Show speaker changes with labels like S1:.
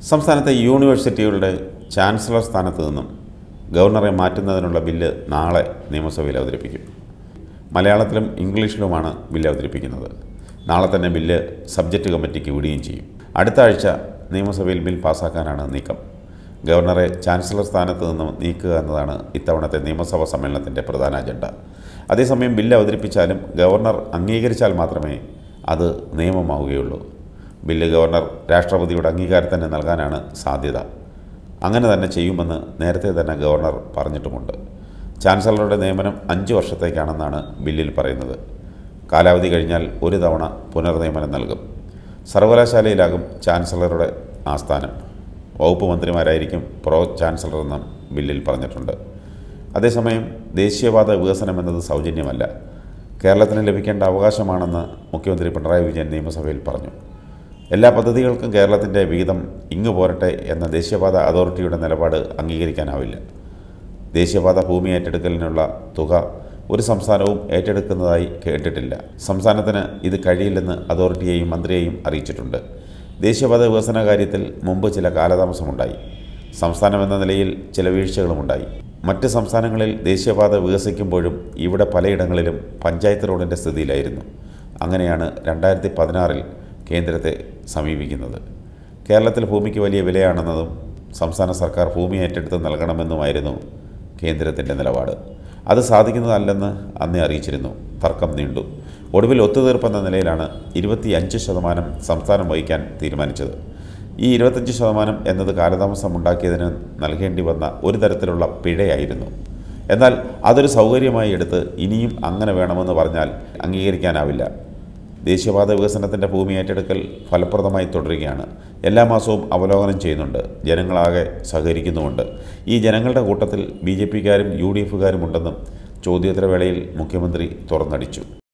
S1: സംസ്ഥാനത്തെ യൂണിവേഴ്സിറ്റികളുടെ ചാൻസലർ സ്ഥാനത്ത് നിന്നും ഗവർണറെ മാറ്റുന്നതിനുള്ള ബില്ല് നാളെ നിയമസഭയിൽ അവതരിപ്പിക്കും മലയാളത്തിലും ഇംഗ്ലീഷിലുമാണ് ബില്ല് അവതരിപ്പിക്കുന്നത് നാളെ തന്നെ ബില്ല് സബ്ജക്റ്റ് കമ്മിറ്റിക്ക് വിടുകയും ചെയ്യും അടുത്ത ആഴ്ച നിയമസഭയിൽ ബിൽ പാസ്സാക്കാനാണ് നീക്കം ഗവർണറെ ചാൻസലർ സ്ഥാനത്ത് നിന്നും നീക്കുക എന്നതാണ് ഇത്തവണത്തെ നിയമസഭാ സമ്മേളനത്തിൻ്റെ പ്രധാന അജണ്ട അതേസമയം ബില്ല് അവതരിപ്പിച്ചാലും ഗവർണർ അംഗീകരിച്ചാൽ മാത്രമേ അത് നിയമമാവുകയുള്ളൂ ബില്ല് ഗവർണർ രാഷ്ട്രപതിയുടെ അംഗീകാരത്തിന് നൽകാനാണ് സാധ്യത അങ്ങനെ തന്നെ ചെയ്യുമെന്ന് നേരത്തെ തന്നെ ഗവർണർ പറഞ്ഞിട്ടുമുണ്ട് ചാൻസലറുടെ നിയമനം അഞ്ച് വർഷത്തേക്കാണെന്നാണ് ബില്ലിൽ പറയുന്നത് കാലാവധി കഴിഞ്ഞാൽ ഒരു തവണ പുനർനിയമനം നൽകും സർവകലാശാലയിലാകും ചാൻസലറുടെ ആസ്ഥാനം വകുപ്പ് മന്ത്രിമാരായിരിക്കും പ്രോ ചാൻസലർ എന്നും ബില്ലിൽ പറഞ്ഞിട്ടുണ്ട് അതേസമയം ദേശീയപാത വികസനം എന്നത് സൗജന്യമല്ല കേരളത്തിന് ലഭിക്കേണ്ട അവകാശമാണെന്ന് മുഖ്യമന്ത്രി പിണറായി വിജയൻ നിയമസഭയിൽ പറഞ്ഞു എല്ലാ പദ്ധതികൾക്കും കേരളത്തിൻ്റെ വിഹിതം ഇങ്ങ് പോരട്ടെ എന്ന ദേശീയപാത അതോറിറ്റിയുടെ നിലപാട് അംഗീകരിക്കാനാവില്ല ദേശീയപാത ഭൂമി ഏറ്റെടുക്കലിനുള്ള തുക ഒരു സംസ്ഥാനവും ഏറ്റെടുക്കുന്നതായി കേട്ടിട്ടില്ല സംസ്ഥാനത്തിന് ഇത് കഴിയില്ലെന്ന് അതോറിറ്റിയെയും മന്ത്രിയെയും അറിയിച്ചിട്ടുണ്ട് ദേശീയപാത വികസന കാര്യത്തിൽ മുമ്പ് ചില കാലതാമസമുണ്ടായി സംസ്ഥാനമെന്ന നിലയിൽ ചില വീഴ്ചകളുമുണ്ടായി മറ്റ് സംസ്ഥാനങ്ങളിൽ ദേശീയപാത വികസിക്കുമ്പോഴും ഇവിടെ പലയിടങ്ങളിലും പഞ്ചായത്ത് റോഡിൻ്റെ സ്ഥിതിയിലായിരുന്നു അങ്ങനെയാണ് രണ്ടായിരത്തി പതിനാറിൽ കേന്ദ്രത്തെ സമീപിക്കുന്നത് കേരളത്തിൽ ഭൂമിക്ക് വലിയ വിലയാണെന്നതും സംസ്ഥാന സർക്കാർ ഭൂമി ഏറ്റെടുത്ത് നൽകണമെന്നുമായിരുന്നു കേന്ദ്രത്തിൻ്റെ നിലപാട് അത് സാധിക്കുന്നതല്ലെന്ന് അന്നേ അറിയിച്ചിരുന്നു തർക്കം നീണ്ടു ഒടുവിൽ ഒത്തുതീർപ്പെന്ന നിലയിലാണ് ഇരുപത്തിയഞ്ച് ശതമാനം സംസ്ഥാനം വഹിക്കാൻ തീരുമാനിച്ചത് ഈ ഇരുപത്തഞ്ച് ശതമാനം എന്നത് കാലതാമസം ഉണ്ടാക്കിയതിന് നൽകേണ്ടി വന്ന ഒരു തരത്തിലുള്ള പിഴയായിരുന്നു എന്നാൽ അതൊരു സൗകര്യമായി എടുത്ത് ഇനിയും അങ്ങനെ വേണമെന്ന് പറഞ്ഞാൽ അംഗീകരിക്കാനാവില്ല ദേശീയപാത വികസനത്തിൻ്റെ ഭൂമി ഏറ്റെടുക്കൽ ഫലപ്രദമായി തുടരുകയാണ് എല്ലാ മാസവും അവലോകനം ചെയ്യുന്നുണ്ട് ജനങ്ങളാകെ സഹകരിക്കുന്നുമുണ്ട് ഈ ജനങ്ങളുടെ കൂട്ടത്തിൽ ബി ജെ പിക്കാരും യു ഡി എഫുകാരും ഉണ്ടെന്നും ചോദ്യോത്തരവേളയിൽ മുഖ്യമന്ത്രി തുറന്നടിച്ചു